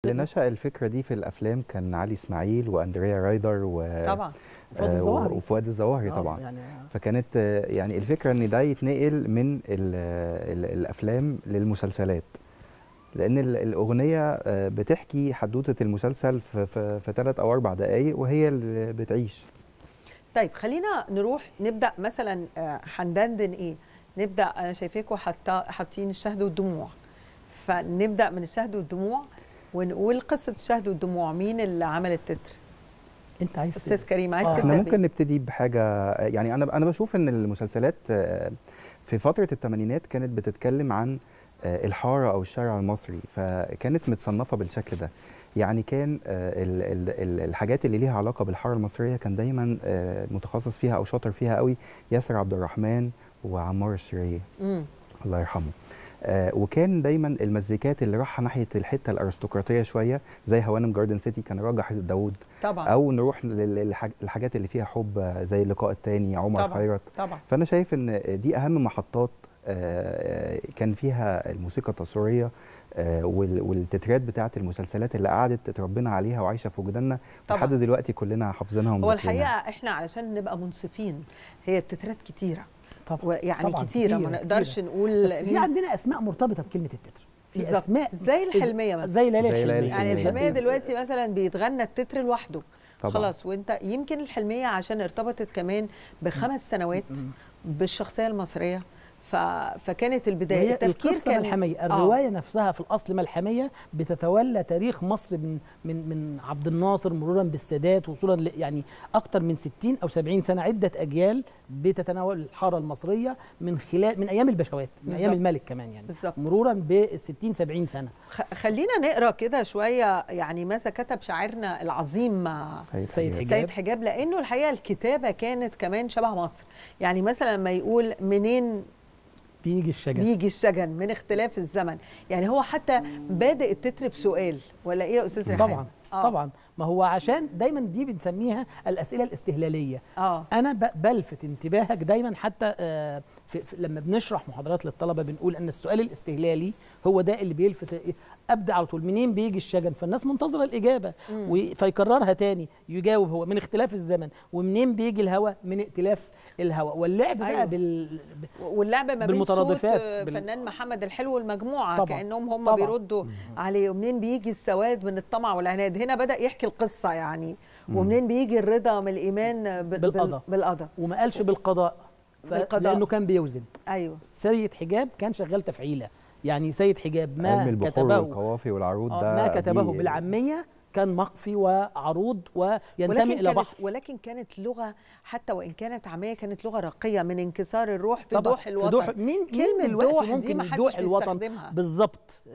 اللي نشأ الفكرة دي في الأفلام كان علي إسماعيل وأندريا رايدر و طبعا فؤاد آه، الظواهري. وفؤاد الظواهري آه، طبعا يعني فكانت آه، يعني الفكرة إن ده يتنقل من ال ال الأفلام للمسلسلات لأن ال- الأغنية آه، بتحكي حدوتة المسلسل في, في, في ثلاث أو أربع دقايق وهي اللي بتعيش طيب خلينا نروح نبدا مثلا آه، هندندن ايه نبدا انا شايفاكم حاطه حاطين الشهد والدموع فنبدا من الشهد والدموع ونقول قصه الشهد والدموع مين اللي عمل التتر انت عايز استاذ كريم عايز آه. تبدا احنا بإيه؟ ممكن نبتدي بحاجه يعني انا انا بشوف ان المسلسلات آه، في فتره الثمانينات كانت بتتكلم عن آه، الحاره او الشارع المصري فكانت متصنفه بالشكل ده يعني كان آه، ال- ال- ال- الحاجات اللي ليها علاقه بالحاره المصريه كان دايما آه، متخصص فيها او شاطر فيها قوي ياسر عبد الرحمن وعمار الشريه مم. الله يرحمه آه وكان دايما المزيكات اللي رايحه ناحيه الحته الارستقراطيه شويه زي هوانم جاردن سيتي كان راجح داود طبعا او نروح للحاجات اللي فيها حب آه، زي اللقاء التاني عمر طبعا خيرت طبعا فانا شايف ان دي اهم محطات آه، كان فيها الموسيقى التصويريه آه، وال- والتترات بتاعه المسلسلات اللي قعدت اتربينا عليها وعايشه في وجداننا طبعا. لحد دلوقتي كلنا حافظينها هو ومذاكرينها الحقيقه احنا علشان نبقى منصفين هي التترات كتيره طبعا ويعني طبعاً كتيره كتيرة، ما نقدرش كتيرة. نقول بس في عندنا اسماء مرتبطه بكلمه التتر في بالظبط. اسماء زي الحلميه مثلا زي ليالي زي ليالي الحلميه يعني الحلمية. الحلميه دلوقتي مثلا بيتغنى التتر لوحده طبعا خلاص وانت يمكن الحلميه عشان ارتبطت كمان بخمس سنوات بالشخصيه المصريه ف... فكانت البدايه وهي التفكير القصه كان ملحميه الروايه نفسها في الاصل ملحميه بتتولى تاريخ مصر من من من عبد الناصر مرورا بالسادات وصولا ل- يعني اكثر من 60 او 70 سنه عده اجيال بتتناول الحاره المصريه من خلال من ايام البشوات من ايام بالظبط. الملك كمان يعني بالظبط مرورا ب 60 70 سنه خ... خلينا نقرا كده شويه يعني ماذا كتب شاعرنا العظيم مع سيد, سيد حجاب. حجاب. سيد حجاب لانه الحقيقه الكتابه كانت كمان شبه مصر يعني مثلا لما يقول منين بيجي الشجر بيجي الشجن من اختلاف الزمن يعني هو حتى بادئ التتر بسؤال ولا ايه يا استاذ ريحان طبعا آه. طبعا ما هو عشان دايما دي بنسميها الاسئله الاستهلاليه اه انا ب- بلفت انتباهك دايما حتى آه، في في لما بنشرح محاضرات للطلبه بنقول ان السؤال الاستهلالي هو ده اللي بيلفت إيه؟ ابدا على طول منين بيجي الشجن فالناس منتظره الاجابه مم. و- فيكررها تاني يجاوب هو من اختلاف الزمن ومنين بيجي الهواء من ائتلاف الهواء واللعب أيوة. بقى بال ب- واللعبه ما بين صوت بالمترادفات، آه، بال- فنان محمد الحلو والمجموعه طبعاً، كانهم هم طبعاً. بيردوا عليه ومنين بيجي السواد من الطمع والعناد هنا بدا يحكي القصه يعني ومنين بيجي الرضا من الايمان بال- بال- بالقضاء. بالقضاء وما قالش بالقضاء ف- بالقضاء. لانه كان بيوزن ايوه سيد حجاب كان شغال تفعيله يعني سيد حجاب علم ما البحور كتبه والقوافي والعروض آه، ده ما كتبه دي- بالعاميه كان مقفي وعروض وينتمي ولكن الى كانت بحر ولكن كانت لغه حتى وان كانت عاميه كانت لغه راقيه من انكسار الروح في طبعاً، دوح في الوطن دوح مين مين كلمة دلوقتي دوح دي ممكن محدش يدوح الوطن بيستخدمها. بالظبط